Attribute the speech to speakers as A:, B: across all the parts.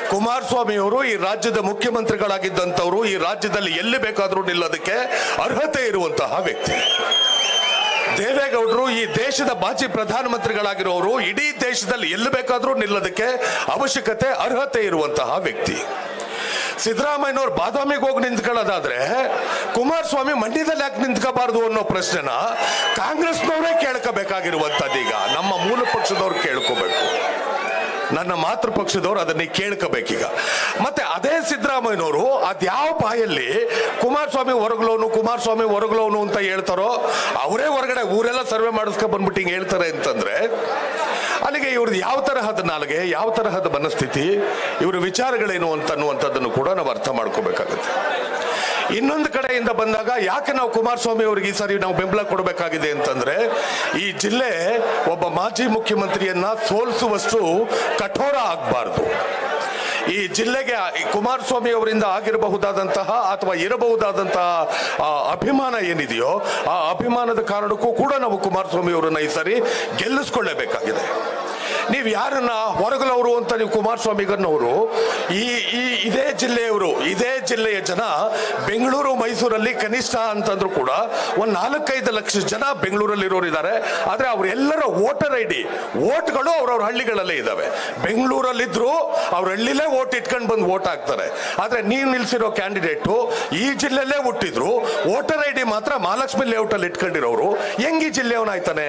A: ಕುಮಾರಸ್ವಾಮಿ ಅವರು ಈ ರಾಜ್ಯದ ಮುಖ್ಯಮಂತ್ರಿಗಳಾಗಿದ್ದಂಥವ್ರು ಈ ರಾಜ್ಯದಲ್ಲಿ ಎಲ್ಲಿ ಬೇಕಾದರೂ ನಿಲ್ಲೋದಕ್ಕೆ ಅರ್ಹತೆ ಇರುವಂತಹ ವ್ಯಕ್ತಿ ದೇವೇಗೌಡರು ಈ ದೇಶದ ಮಾಜಿ ಪ್ರಧಾನಮಂತ್ರಿಗಳಾಗಿರೋರು ಇಡೀ ದೇಶದಲ್ಲಿ ಎಲ್ಲಿ ಬೇಕಾದರೂ ನಿಲ್ಲೋದಕ್ಕೆ ಅವಶ್ಯಕತೆ ಅರ್ಹತೆ ಇರುವಂತಹ ವ್ಯಕ್ತಿ ಸಿದ್ದರಾಮಯ್ಯನವ್ರು ಬಾದಾಮಿಗೆ ಹೋಗಿ ನಿಂತ್ಕೊಳ್ಳೋದಾದ್ರೆ ಕುಮಾರಸ್ವಾಮಿ ಮಂಡ್ಯದಲ್ಲಿ ಯಾಕೆ ನಿಂತ್ಕೋಬಾರ್ದು ಅನ್ನೋ ಪ್ರಶ್ನೆನ ಕಾಂಗ್ರೆಸ್ನವರೇ ಕೇಳ್ಕೋಬೇಕಾಗಿರುವಂಥದ್ದು ಈಗ ನಮ್ಮ ಮೂಲ ಪಕ್ಷದವ್ರು ಕೇಳ್ಕೋಬೇಕು ನನ್ನ ಮಾತೃ ಪಕ್ಷದವ್ರು ಅದನ್ನೇ ಕೇಳ್ಕೋಬೇಕೀಗ ಮತ್ತೆ ಅದೇ ಸಿದ್ದರಾಮಯ್ಯನವರು ಅದ್ಯಾವ ಬಾಯಲ್ಲಿ ಕುಮಾರಸ್ವಾಮಿ ಹೊರಗ್ಲೋನು ಕುಮಾರಸ್ವಾಮಿ ಹೊರಗ್ಲೋನು ಅಂತ ಹೇಳ್ತಾರೋ ಅವರೇ ಹೊರಗಡೆ ಊರೆಲ್ಲ ಸರ್ವೆ ಮಾಡಿಸ್ಕೊ ಬಂದ್ಬಿಟ್ಟು ಹಿಂಗೆ ಹೇಳ್ತಾರೆ ಅಂತಂದ್ರೆ ಅಲ್ಲಿಗೆ ಇವ್ರದ್ದು ಯಾವ ತರಹದ ನಾಲ್ಗೆ ಯಾವ ತರಹದ ಮನಸ್ಥಿತಿ ಇವರ ವಿಚಾರಗಳೇನು ಅಂತ ಅನ್ನುವಂಥದ್ದನ್ನು ಕೂಡ ನಾವು ಅರ್ಥ ಮಾಡ್ಕೋಬೇಕಾಗುತ್ತೆ ಇನ್ನೊಂದು ಕಡೆಯಿಂದ ಬಂದಾಗ ಯಾಕೆ ನಾವು ಕುಮಾರಸ್ವಾಮಿ ಅವರಿಗೆ ಈ ಸಾರಿ ನಾವು ಬೆಂಬಲ ಕೊಡಬೇಕಾಗಿದೆ ಅಂತಂದ್ರೆ ಈ ಜಿಲ್ಲೆ ಒಬ್ಬ ಮಾಜಿ ಮುಖ್ಯಮಂತ್ರಿಯನ್ನ ಸೋಲಿಸುವಷ್ಟು ಕಠೋರ ಆಗಬಾರ್ದು ಈ ಜಿಲ್ಲೆಗೆ ಈ ಕುಮಾರಸ್ವಾಮಿ ಅವರಿಂದ ಆಗಿರಬಹುದಾದಂತಹ ಅಥವಾ ಇರಬಹುದಾದಂತಹ ಆ ಅಭಿಮಾನ ಏನಿದೆಯೋ ಆ ಅಭಿಮಾನದ ಕಾರಣಕ್ಕೂ ಕೂಡ ನಾವು ಕುಮಾರಸ್ವಾಮಿ ಅವರನ್ನ ಈ ಸಾರಿ ಗೆಲ್ಲಿಸ್ಕೊಳ್ಳೇಬೇಕಾಗಿದೆ ನೀವು ಯಾರನ್ನ ಹೊರಗಲವರು ಅಂತ ನೀವು ಕುಮಾರಸ್ವಾಮಿಗನ್ನವರು ಈ ಈ ಇದೇ ಜಿಲ್ಲೆಯವರು ಇದೇ ಜಿಲ್ಲೆಯ ಜನ ಬೆಂಗಳೂರು ಮೈಸೂರಲ್ಲಿ ಕನಿಷ್ಠ ಅಂತಂದ್ರು ಕೂಡ ಒಂದು ನಾಲ್ಕೈದು ಲಕ್ಷ ಜನ ಬೆಂಗಳೂರಲ್ಲಿ ಇದ್ದಾರೆ ಆದ್ರೆ ಅವರೆಲ್ಲರ ವೋಟರ್ ಐ ಡಿ ವೋಟ್ಗಳು ಅವ್ರವ್ರ ಹಳ್ಳಿಗಳಲ್ಲೇ ಇದ್ದಾವೆ ಬೆಂಗಳೂರಲ್ಲಿದ್ರು ಅವ್ರ ಹಳ್ಳಿಲೇ ವೋಟ್ ಇಟ್ಕೊಂಡು ಬಂದು ವೋಟ್ ಹಾಕ್ತಾರೆ ಆದ್ರೆ ನೀವು ನಿಲ್ಸಿರೋ ಕ್ಯಾಂಡಿಡೇಟು ಈ ಜಿಲ್ಲೆಯಲ್ಲೇ ಹುಟ್ಟಿದ್ರು ವೋಟರ್ ಐ ಡಿ ಮಾತ್ರ ಮಹಾಲಕ್ಷ್ಮಿ ಲೇಔಟ್ ಅಲ್ಲಿ ಇಟ್ಕೊಂಡಿರೋರು ಹೆಂಗ್ ಈ ಜಿಲ್ಲೆಯವನಾಯ್ತಾನೆ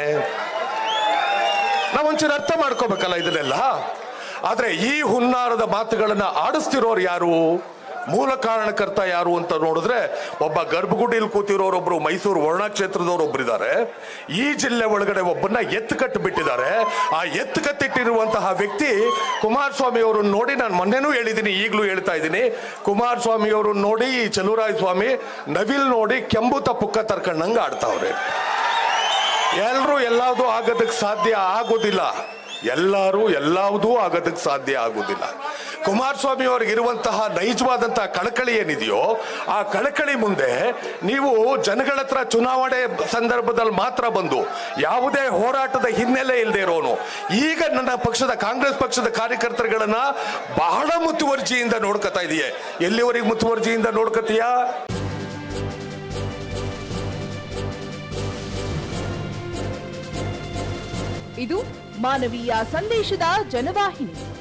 A: ನಾವೊಂಚೂರು ಅರ್ಥ ಮಾಡ್ಕೋಬೇಕಲ್ಲ ಇದನ್ನೆಲ್ಲ ಆದ್ರೆ ಈ ಹುನ್ನಾರದ ಮಾತುಗಳನ್ನ ಆಡಿಸ್ತಿರೋರು ಯಾರು ಮೂಲ ಕಾರಣಕರ್ತ ಯಾರು ಅಂತ ನೋಡಿದ್ರೆ ಒಬ್ಬ ಗರ್ಭಗುಡಿಯಲ್ಲಿ ಕೂತಿರೋರೊಬ್ರು ಮೈಸೂರು ವರ್ಣ ಕ್ಷೇತ್ರದವ್ರು ಒಬ್ಬರಿದ್ದಾರೆ ಈ ಜಿಲ್ಲೆ ಒಳಗಡೆ ಒಬ್ಬನ್ನ ಎತ್ತು ಕಟ್ಟು ಬಿಟ್ಟಿದ್ದಾರೆ ಆ ಎತ್ತು ಕಟ್ಟಿಟ್ಟಿರುವಂತಹ ವ್ಯಕ್ತಿ ಕುಮಾರಸ್ವಾಮಿ ಅವರನ್ನು ನೋಡಿ ನಾನು ಮೊನ್ನೆನೂ ಹೇಳಿದ್ದೀನಿ ಈಗಲೂ ಹೇಳ್ತಾ ಇದ್ದೀನಿ ಕುಮಾರಸ್ವಾಮಿ ಅವರನ್ನು ನೋಡಿ ಈ ಚಲುವರಾಯ ಸ್ವಾಮಿ ನವಿಲ್ ನೋಡಿ ಕೆಂಬುತ ಪುಕ್ಕ ತರ್ಕೊಂಡಂಗೆ ಆಡ್ತಾವ್ರೆ ಎಲ್ಲರೂ ಎಲ್ಲಾವುದು ಆಗೋದಕ್ಕೆ ಸಾಧ್ಯ ಆಗೋದಿಲ್ಲ ಎಲ್ಲರೂ ಎಲ್ಲಾವುದೂ ಆಗೋದಕ್ಕೆ ಸಾಧ್ಯ ಆಗೋದಿಲ್ಲ ಕುಮಾರಸ್ವಾಮಿ ಅವ್ರಿಗೆ ಇರುವಂತಹ ನೈಜವಾದಂತಹ ಕಳಕಳಿ ಏನಿದೆಯೋ ಆ ಕಳಕಳಿ ಮುಂದೆ ನೀವು ಜನಗಳ ಹತ್ರ ಚುನಾವಣೆ ಸಂದರ್ಭದಲ್ಲಿ ಮಾತ್ರ ಬಂದು ಯಾವುದೇ ಹೋರಾಟದ ಹಿನ್ನೆಲೆ ಇಲ್ಲದೆ ಇರೋನು ಈಗ ನನ್ನ ಪಕ್ಷದ ಕಾಂಗ್ರೆಸ್ ಪಕ್ಷದ ಕಾರ್ಯಕರ್ತರುಗಳನ್ನ ಬಹಳ ಮುತುವರ್ಜಿಯಿಂದ ನೋಡ್ಕೊತಾ ಇದೆಯೇ ಎಲ್ಲಿವರೆಗೆ ಮುತುವರ್ಜಿಯಿಂದ ನೋಡ್ಕೊತೀಯಾ
B: ಇದು ಮಾನವೀಯ ಸಂದೇಶದ ಜನವಾಹಿನಿ